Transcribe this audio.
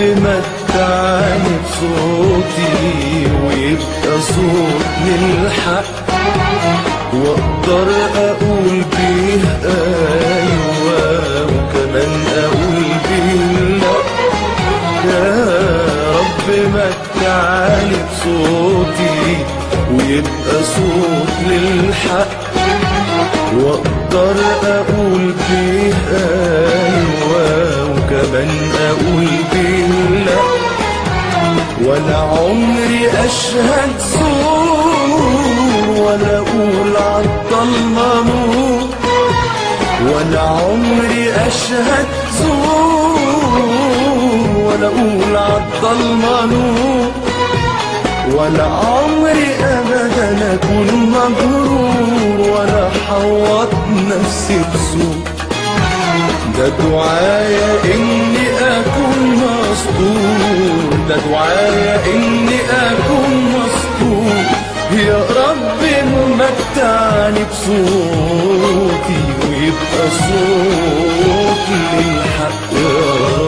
متعني بصوتي ويبقى صوت للحق واقدر اقول بيه ايوه وكمان اقول بيه لا يا رب متعني بصوتي ويبقى صوت للحق واقدر اقول بيه ايوه وكمان اقول بيه لا ولا عمري اشهد زور ولا اقول عالضلمه نور ولا عمري اشهد زور ولا اقول عالضلمه نور ولا عمري ابدا اكون مغرور ولا حوط نفسي بسوء ده دعايا اني اكون مسطور ده دعايا اني اكون مسطور يا رب متعني بصوتي ويبقى صوت للحق يا